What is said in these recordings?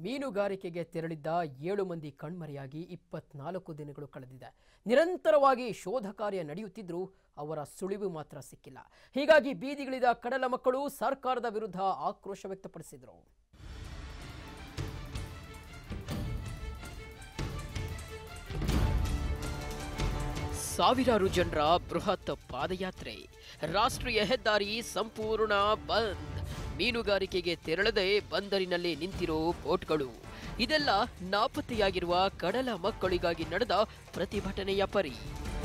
ಮೀನುಗಾರಿಕೆಗೆ ತೆರಳಿದ್ದ ಏಳು ಮಂದಿ ಕಣ್ಮರೆಯಾಗಿ ಇಪ್ಪತ್ನಾಲ್ಕು ದಿನಗಳು ಕಳೆದಿದೆ ನಿರಂತರವಾಗಿ ಶೋಧ ಕಾರ್ಯ ನಡೆಯುತ್ತಿದ್ರೂ ಅವರ ಸುಳಿವು ಮಾತ್ರ ಸಿಕ್ಕಿಲ್ಲ ಹೀಗಾಗಿ ಬೀದಿಗಿಳಿದ ಕಡಲ ಮಕ್ಕಳು ಸರ್ಕಾರದ ವಿರುದ್ಧ ಆಕ್ರೋಶ ವ್ಯಕ್ತಪಡಿಸಿದರು ಸಾವಿರಾರು ಜನರ ಬೃಹತ್ ಪಾದಯಾತ್ರೆ ರಾಷ್ಟ್ರೀಯ ಹೆದ್ದಾರಿ ಸಂಪೂರ್ಣ ಬಂದ್ ಮೀನುಗಾರಿಕೆಗೆ ತೆರಳದೆ ಬಂದರಿನಲ್ಲಿ ನಿಂತಿರೋ ಬೋಟ್ಗಳು ಇದೆಲ್ಲ ನಾಪತ್ತೆಯಾಗಿರುವ ಕಡಲ ಮಕ್ಕಳಿಗಾಗಿ ನಡೆದ ಪ್ರತಿಭಟನೆಯ ಪರಿ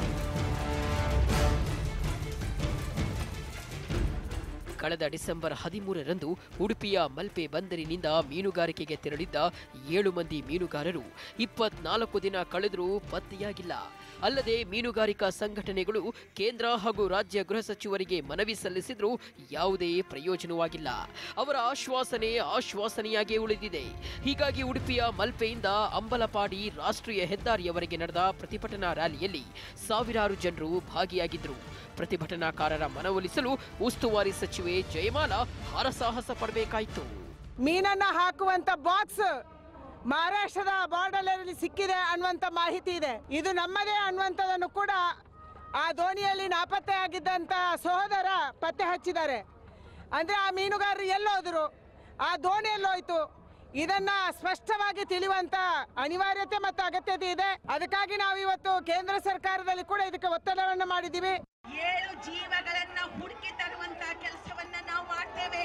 ಕಳೆದ ಡಿಸೆಂಬರ್ ಹದಿಮೂರರಂದು ಉಡುಪಿಯ ಮಲ್ಪೆ ಬಂದರಿನಿಂದ ಮೀನುಗಾರಿಕೆಗೆ ತೆರಳಿದ್ದ ಏಳು ಮಂದಿ ಮೀನುಗಾರರು ಇಪ್ಪತ್ನಾಲ್ಕು ದಿನ ಕಳೆದರೂ ಪತ್ತೆಯಾಗಿಲ್ಲ ಅಲ್ಲದೆ ಮೀನುಗಾರಿಕಾ ಸಂಘಟನೆಗಳು ಕೇಂದ್ರ ಹಾಗೂ ರಾಜ್ಯ ಗೃಹ ಸಚಿವರಿಗೆ ಮನವಿ ಸಲ್ಲಿಸಿದ್ರೂ ಯಾವುದೇ ಪ್ರಯೋಜನವಾಗಿಲ್ಲ ಅವರ ಆಶ್ವಾಸನೆ ಆಶ್ವಾಸನೆಯಾಗೇ ಉಳಿದಿದೆ ಹೀಗಾಗಿ ಉಡುಪಿಯ ಮಲ್ಪೆಯಿಂದ ಅಂಬಲಪಾಡಿ ರಾಷ್ಟ್ರೀಯ ಹೆದ್ದಾರಿಯವರೆಗೆ ನಡೆದ ಪ್ರತಿಭಟನಾ ರ್ಯಾಲಿಯಲ್ಲಿ ಸಾವಿರಾರು ಜನರು ಭಾಗಿಯಾಗಿದ್ದರು ಪ್ರತಿಭಟನಾಕಾರರ ಮನವೊಲಿಸಲು ಉಸ್ತುವಾರಿ ಸಚಿವೆ ಜಯಮಾಲ ಹರಸಾಹಸ ಪಡಬೇಕಾಯಿತು ಮೀನನ್ನ ಹಾಕುವಂತ ಬಾಕ್ಸ್ ಮಹಾರಾಷ್ಟ್ರದ ಬಾರ್ಡರ್ ಅಲ್ಲಿ ಸಿಕ್ಕಿದೆ ಅನ್ನುವಂತ ಮಾಹಿತಿ ಇದೆ ಇದು ನಮ್ಮದೇ ಅನ್ನುವಂಥದ್ದನ್ನು ಕೂಡ ಆ ದೋಣಿಯಲ್ಲಿ ನಾಪತ್ತೆ ಆಗಿದ್ದಂತ ಸಹೋದರ ಪತ್ತೆ ಹಚ್ಚಿದ್ದಾರೆ ಅಂದ್ರೆ ಆ ಮೀನುಗಾರರು ಎಲ್ಲೋದ್ರು ಆ ದೋಣಿ ಎಲ್ಲೋಯ್ತು ಇದನ್ನ ಸ್ಪಷ್ಟವಾಗಿ ತಿಳಿಯುವಂತ ಅನಿವಾರ್ಯತೆ ಮತ್ತು ಅಗತ್ಯತೆ ಇದೆ ಅದಕ್ಕಾಗಿ ನಾವು ಇವತ್ತು ಕೇಂದ್ರ ಸರ್ಕಾರದಲ್ಲಿ ಕೂಡ ಇದಕ್ಕೆ ಒತ್ತಡವನ್ನು ಮಾಡಿದ್ದೀವಿ ಏಳು ಜೀವಗಳನ್ನ ಹುಡುಕಿ ತರುವಂತ ಕೆಲಸವನ್ನ ನಾವು ಮಾಡ್ತೇವೆ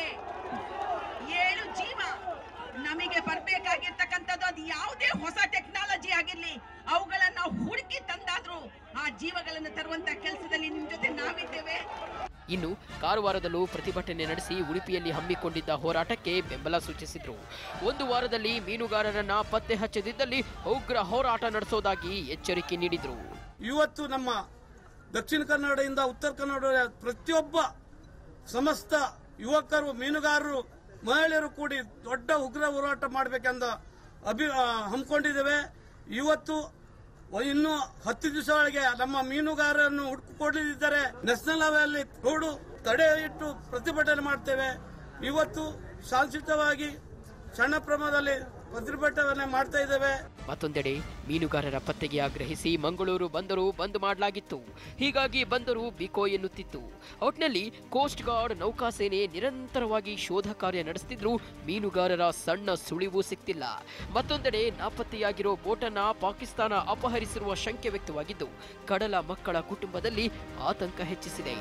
ಏಳು ಜೀವ ನಮಗೆ ಬರ್ಬೇಕಾಗಿರ್ತಕ್ಕಂಥದ್ದು ಅದು ಯಾವುದೇ ಹೊಸ ಟೆಕ್ನಾಲಜಿ ಆಗಿರ್ಲಿ ಅವುಗಳನ್ನ ಹುಡುಕಿ ತಂದಾದ್ರೂ ಆ ಜೀವಗಳನ್ನು ತರುವಂತ ಕೆಲಸದಲ್ಲಿ ನಿಮ್ ಜೊತೆ ನಾವಿದ್ದೇವೆ ಇನ್ನು ಕಾರವಾರದಲ್ಲೂ ಪ್ರತಿಭಟನೆ ನಡೆಸಿ ಉಡುಪಿಯಲ್ಲಿ ಹಮ್ಮಿಕೊಂಡಿದ್ದ ಹೋರಾಟಕ್ಕೆ ಬೆಂಬಲ ಸೂಚಿಸಿದ್ರು ಒಂದು ವಾರದಲ್ಲಿ ಮೀನುಗಾರರನ್ನ ಪತ್ತೆ ಹಚ್ಚದಿದ್ದಲ್ಲಿ ಉಗ್ರ ಹೋರಾಟ ನಡೆಸೋದಾಗಿ ಎಚ್ಚರಿಕೆ ನೀಡಿದ್ರು ಇವತ್ತು ನಮ್ಮ ದಕ್ಷಿಣ ಕನ್ನಡದಿಂದ ಉತ್ತರ ಕನ್ನಡ ಪ್ರತಿಯೊಬ್ಬ ಸಮಸ್ತ ಯುವಕರು ಮೀನುಗಾರರು ಮಹಿಳೆಯರು ಕೂಡಿ ದೊಡ್ಡ ಉಗ್ರ ಹೋರಾಟ ಮಾಡಬೇಕೆಂದು ಅಭಿ ಆ, ಹಮ್ಮಿಕೊಂಡಿದ್ದೇವೆ ಇವತ್ತು ಇನ್ನು ಹತ್ತು ದಿವಸ ಒಳಗೆ ನಮ್ಮ ಮೀನುಗಾರರನ್ನು ಹುಡುಕಿಕೊಡಲಿದ್ದಾರೆ ನ್ಯಾಷನಲ್ ಲೆವೆಲ್ ರೋಡು ತಡೆ ಇಟ್ಟು ಪ್ರತಿಭಟನೆ ಮಾಡ್ತೇವೆ ಇವತ್ತು ಶಾಂತಿಯುತವಾಗಿ ಸಣ್ಣ ಪ್ರಮಾಣದಲ್ಲಿ ಪ್ರತಿಭಟನೆ ಮಾಡ್ತಾ ಇದ್ದೇವೆ ಮತ್ತೊಂದೆಡೆ ಮೀನುಗಾರರ ಪತ್ತೆಗೆ ಆಗ್ರಹಿಸಿ ಮಂಗಳೂರು ಬಂದರು ಬಂದ್ ಮಾಡಲಾಗಿತ್ತು ಹೀಗಾಗಿ ಬಂದರು ಬಿಕೋ ಎನ್ನುತ್ತಿತ್ತು ಒಟ್ನಲ್ಲಿ ಕೋಸ್ಟ್ ಗಾರ್ಡ್ ನೌಕಾಸೇನೆ ನಿರಂತರವಾಗಿ ಶೋಧ ಕಾರ್ಯ ನಡೆಸುತ್ತಿದ್ರೂ ಮೀನುಗಾರರ ಸಣ್ಣ ಸುಳಿವು ಸಿಕ್ತಿಲ್ಲ ಮತ್ತೊಂದೆಡೆ ನಾಪತ್ತೆಯಾಗಿರೋ ಬೋಟನ್ನ ಪಾಕಿಸ್ತಾನ ಅಪಹರಿಸಿರುವ ಶಂಕೆ ವ್ಯಕ್ತವಾಗಿದ್ದು ಕಡಲ ಮಕ್ಕಳ ಕುಟುಂಬದಲ್ಲಿ ಆತಂಕ ಹೆಚ್ಚಿಸಿದೆ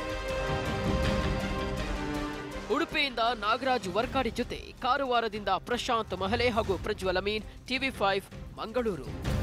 ಉಡುಪಿಯಿಂದ ನಾಗರಾಜ್ ವರ್ಕಾಡಿ ಜೊತೆ ಕಾರವಾರದಿಂದ ಪ್ರಶಾಂತ್ ಮಹಲೆ ಹಾಗೂ ಪ್ರಜ್ವಲ್ ಅಮೀನ್ ಟಿವಿ ಫೈವ್ ಮಂಗಳೂರು